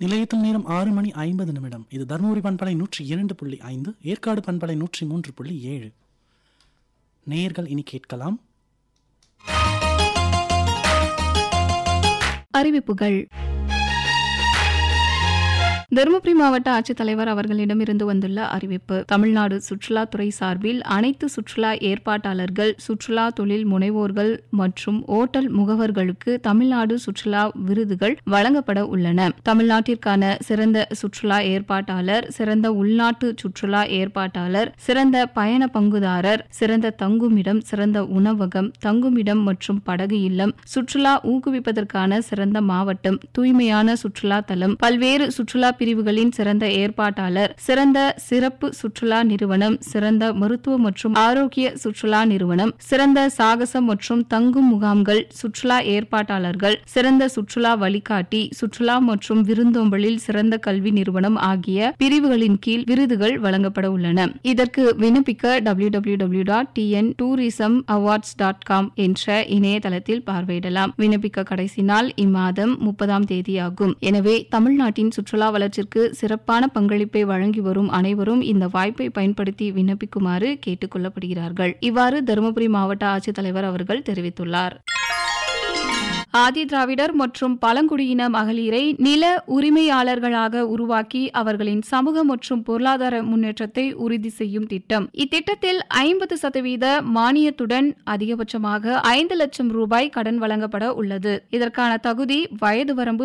நிலையத்தில் நேரம் ஆறு மணி ஐம்பது நிமிடம் இது தருமபுரி பண்பலை நூற்றி இரண்டு புள்ளி ஐந்து ஏற்காடு பண்பலை நூற்றி மூன்று புள்ளி ஏழு நேயர்கள் இனி கேட்கலாம் அறிவிப்புகள் தருமபுரி மாவட்ட ஆட்சித்தலைவர் அவர்களிடமிருந்து வந்துள்ள அறிவிப்பு தமிழ்நாடு சுற்றுலாத்துறை சார்பில் அனைத்து சுற்றுலா ஏற்பாட்டாளர்கள் சுற்றுலா தொழில் முனைவோர்கள் மற்றும் ஓட்டல் முகவர்களுக்கு தமிழ்நாடு சுற்றுலா விருதுகள் வழங்கப்பட உள்ளன தமிழ்நாட்டிற்கான சிறந்த சுற்றுலா ஏற்பாட்டாளர் சிறந்த உள்நாட்டு சுற்றுலா ஏற்பாட்டாளர் சிறந்த பயண பங்குதாரர் சிறந்த தங்குமிடம் சிறந்த உணவகம் தங்குமிடம் மற்றும் படகு இல்லம் சுற்றுலா ஊக்குவிப்பதற்கான சிறந்த மாவட்டம் தூய்மையான சுற்றுலா தலம் பல்வேறு சுற்றுலா பிரிவுகளின் சிறந்த ஏற்பாட்டாளர் சிறந்த சிறப்பு சுற்றுலா நிறுவனம் சிறந்த மருத்துவ மற்றும் ஆரோக்கிய சுற்றுலா நிறுவனம் சிறந்த சாகசம் மற்றும் தங்கும் முகாம்கள் சுற்றுலா ஏற்பாட்டாளர்கள் சிறந்த சுற்றுலா வழிகாட்டி சுற்றுலா மற்றும் விருந்தோம்பலில் சிறந்த கல்வி நிறுவனம் ஆகிய பிரிவுகளின் கீழ் விருதுகள் வழங்கப்பட உள்ளன இதற்கு விண்ணப்பிக்க W W W dot TN tourism awards dot com என்ற இணையதளத்தில் பார்வையிடலாம் விண்ணப்பிக்க கடைசி நாள் இம்மாதம் முப்பதாம் தேதியாகும் எனவே தமிழ்நாட்டின் சுற்றுலா வளர்ச்சிக்கு சிறப்பான பங்களிப்பை வழங்கி வரும் அனைவரும் இந்த வாய்ப்பை பயன்படுத்தி விண்ணப்பிக்குமாறு கேட்டுக் கொள்ளப்படுகிறார்கள் இவ்வாறு தருமபுரி மாவட்ட ஆட்சித்தலைவர் அவர்கள் தெரிவித்துள்ளார் ஆதி திராவிடர் மற்றும் பழங்குடியின மகளிரை நில உரிமையாளர்களாக உருவாக்கி அவர்களின் சமூக மற்றும் பொருளாதார முன்னேற்றத்தை உறுதி செய்யும் திட்டம் இத்திட்டத்தில் ஐம்பது சதவீத மானியத்துடன் அதிகபட்சமாக ஐந்து லட்சம் ரூபாய் கடன் வழங்கப்பட உள்ளது இதற்கான தகுதி வயது வரம்பு